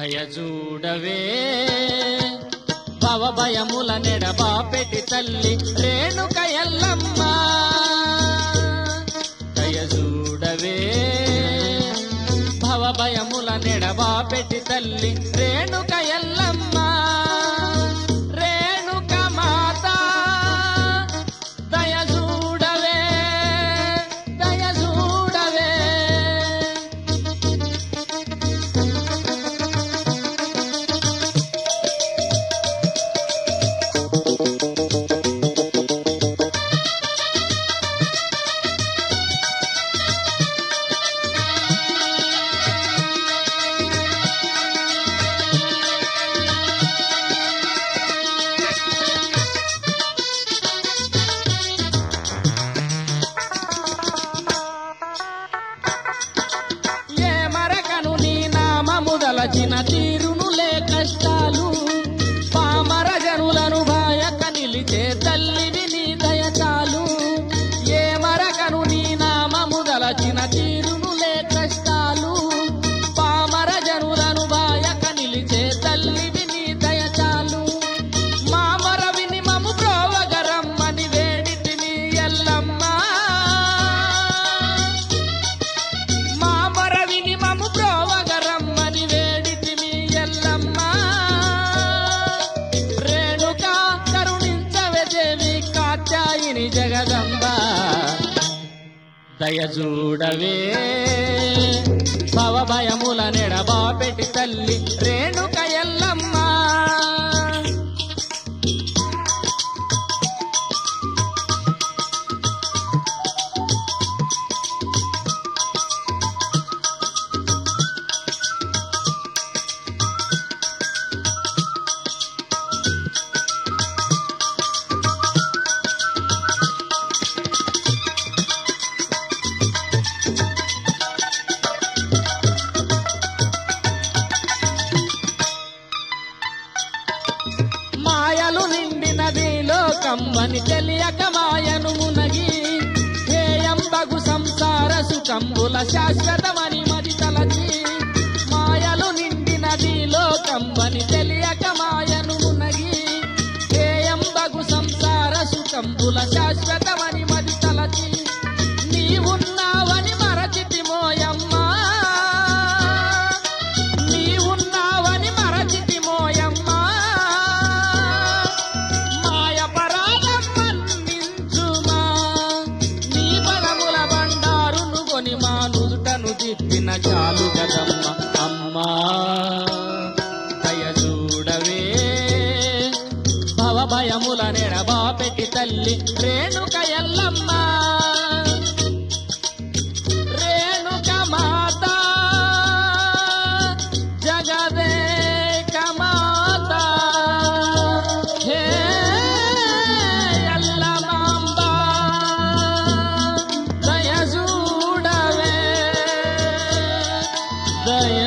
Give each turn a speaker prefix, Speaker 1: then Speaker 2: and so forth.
Speaker 1: దయచూడవే భవభయముల నెడబాపెటి తల్లి రేణుక ఎల్లమ్మ దయచూడవే భవభయముల నెడబాపెటి తల్లి రేణుక ఎల్లమ్మ రేణుక మాత దయచూడవే దయచూడవే ఏ మరకను నీ నామము దలచిన తీరునులే కష్టాలు పామర జనులను భాయక నిలిచే తల్లివి నీ దయచాలు ఏ మరకను నీ నామము దలచిన తీరునులే కష్టాలు పామర జనులను భాయక నిలిచే తల్లివి నీ దయచాలు మామర విని మము ప్రోవగరమ్మని వేడితిని ఎల్లమ్మ మామర విని మము ప్రోవగరమ్మని వేడితిమి ఎల్లమ్మ రేణుక కరుణించవే దేవి కాత్యాయిని జగదంబ దయచూడవే భవభయముల నెడబాపెటి తల్లి రేణుక ఎల్లమ్మ మాయలు నిండినది లోకమ్మని తెలియక మాయను మునగి హేయంబగు సంసార సుఖంబుల శాశ్వతమని మది తలచి మాయలు నిండినది లోకమ్మని తెలియక మాయను మునగి హేయంబగు సంసార సుఖంబుల శాశ్వతమని మది తలచి నీవున్నావని మరచితి మోయమ్మా నీవున్నావని మరచితి మోయమ్మా మాయ పరాగం మన్నించుమా నీ బలముల బండారును కొని మా నుదుటను తిప్పిన చాలు కదమ్మ అమ్మా దయచూడవే భవభయముల నెడబాపెటి తల్లి రేణుక ఎల్లమ్మ రేణుక మాత జగదేక మాత హే ఎల్లమాంబ దయ చూడవే దయ